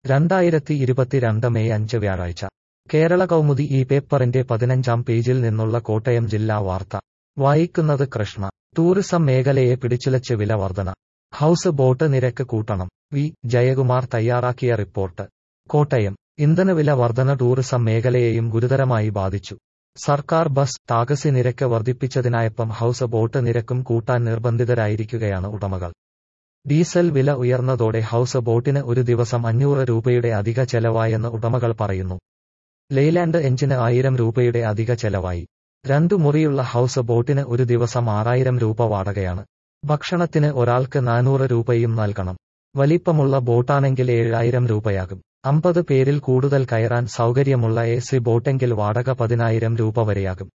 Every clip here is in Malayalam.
രണ്ടായിരത്തി ഇരുപത്തിരണ്ട് മെയ് അഞ്ച് വ്യാഴാഴ്ച കേരള കൗമുദി ഈ പേപ്പറിന്റെ പതിനഞ്ചാം പേജിൽ നിന്നുള്ള കോട്ടയം ജില്ലാ വാർത്ത വായിക്കുന്നത് കൃഷ്ണ ടൂറിസം മേഖലയെ പിടിച്ചുലച്ച് വില വർധന ഹൌസ് ബോട്ട് നിരക്ക് കൂട്ടണം വി ജയകുമാർ തയ്യാറാക്കിയ റിപ്പോർട്ട് കോട്ടയം ഇന്ധനവില വർധന ടൂറിസം മേഖലയെയും ഗുരുതരമായി ബാധിച്ചു സർക്കാർ ബസ് ടാക്സി നിരക്ക് വർദ്ധിപ്പിച്ചതിനായപ്പം ഹൌസ് ബോട്ട് നിരക്കും കൂട്ടാൻ നിർബന്ധിതരായിരിക്കുകയാണ് ഉടമകൾ ഡീസൽ വില ഉയർന്നതോടെ ഹൌസ് ബോട്ടിന് ഒരു ദിവസം അഞ്ഞൂറ് രൂപയുടെ അധിക ചെലവായെന്ന് ഉടമകൾ പറയുന്നു ലെയ്ലാൻഡ് എഞ്ചിന് ആയിരം രൂപയുടെ അധിക ചെലവായി രണ്ടു മുറിയുള്ള ഹൌസ് ബോട്ടിന് ഒരു ദിവസം ആറായിരം രൂപ വാടകയാണ് ഭക്ഷണത്തിന് ഒരാൾക്ക് നാനൂറ് രൂപയും നൽകണം വലിപ്പമുള്ള ബോട്ടാണെങ്കിൽ ഏഴായിരം രൂപയാകും അമ്പത് പേരിൽ കൂടുതൽ കയറാൻ സൗകര്യമുള്ള എ സി ബോട്ടെങ്കിൽ വാടക പതിനായിരം രൂപ വരെയാകും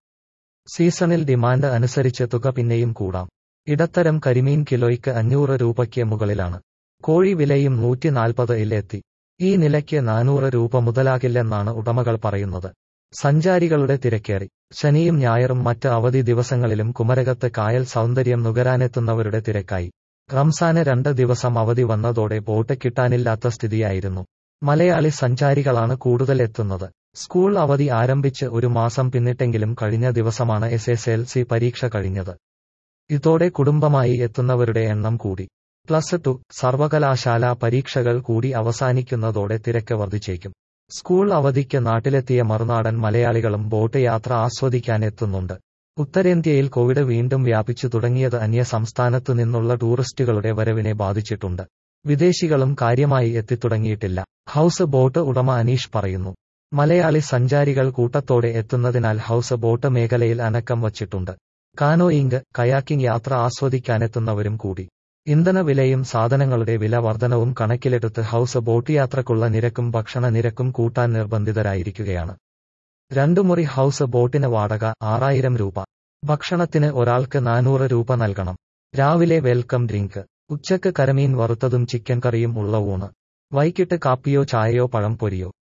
സീസണിൽ ഡിമാൻഡ് അനുസരിച്ച് തുക പിന്നെയും കൂടാം ഇടത്തരം കരിമീൻ കിലോയ്ക്ക് അഞ്ഞൂറ് രൂപയ്ക്ക് മുകളിലാണ് കോഴി വിലയും നൂറ്റി നാൽപ്പതിലെത്തി ഈ നിലയ്ക്ക് നാനൂറ് രൂപ മുതലാകില്ലെന്നാണ് ഉടമകൾ പറയുന്നത് സഞ്ചാരികളുടെ തിരക്കേറി ശനിയും ഞായറും മറ്റ് അവധി ദിവസങ്ങളിലും കുമരകത്ത് കായൽ സൗന്ദര്യം നുകരാനെത്തുന്നവരുടെ തിരക്കായി റംസാന് രണ്ട് ദിവസം അവധി വന്നതോടെ ബോട്ട് കിട്ടാനില്ലാത്ത സ്ഥിതിയായിരുന്നു മലയാളി സഞ്ചാരികളാണ് കൂടുതൽ എത്തുന്നത് സ്കൂൾ അവധി ആരംഭിച്ച് ഒരു മാസം പിന്നിട്ടെങ്കിലും കഴിഞ്ഞ ദിവസമാണ് എസ് എസ് എൽ സി പരീക്ഷ കഴിഞ്ഞത് ഇതോടെ കുടുംബമായി എത്തുന്നവരുടെ എണ്ണം കൂടി പ്ലസ് ടു സർവകലാശാല പരീക്ഷകൾ കൂടി അവസാനിക്കുന്നതോടെ തിരക്ക് വർദ്ധിച്ചേക്കും സ്കൂൾ അവധിക്ക് നാട്ടിലെത്തിയ മറുനാടൻ മലയാളികളും ബോട്ട് യാത്ര ആസ്വദിക്കാൻ എത്തുന്നുണ്ട് ഉത്തരേന്ത്യയിൽ കോവിഡ് വീണ്ടും വ്യാപിച്ചു തുടങ്ങിയത് അന്യ സംസ്ഥാനത്തു നിന്നുള്ള ടൂറിസ്റ്റുകളുടെ വരവിനെ ബാധിച്ചിട്ടുണ്ട് വിദേശികളും കാര്യമായി എത്തിത്തുടങ്ങിയിട്ടില്ല ഹൌസ് ബോട്ട് ഉടമ അനീഷ് പറയുന്നു മലയാളി സഞ്ചാരികൾ കൂട്ടത്തോടെ എത്തുന്നതിനാൽ ഹൌസ് ബോട്ട് മേഖലയിൽ അനക്കം വച്ചിട്ടുണ്ട് കാനോയിങ് കയാക്കിംഗ് യാത്ര ആസ്വദിക്കാനെത്തുന്നവരും കൂടി ഇന്ധന വിലയും സാധനങ്ങളുടെ വില വർധനവും കണക്കിലെടുത്ത് ഹൌസ് ബോട്ട് യാത്രക്കുള്ള നിരക്കും ഭക്ഷണ നിരക്കും കൂട്ടാൻ നിർബന്ധിതരായിരിക്കുകയാണ് രണ്ടു മുറി ഹൌസ് ബോട്ടിന് വാടക ആറായിരം രൂപ ഭക്ഷണത്തിന് ഒരാൾക്ക് നാനൂറ് രൂപ നൽകണം രാവിലെ വെൽക്കം ഡ്രിങ്ക് ഉച്ചക്ക് കരമീൻ വറുത്തതും ചിക്കൻ കറിയും ഉള്ള ഊണ് വൈകിട്ട് കാപ്പിയോ ചായയോ പഴം പൊരിയോ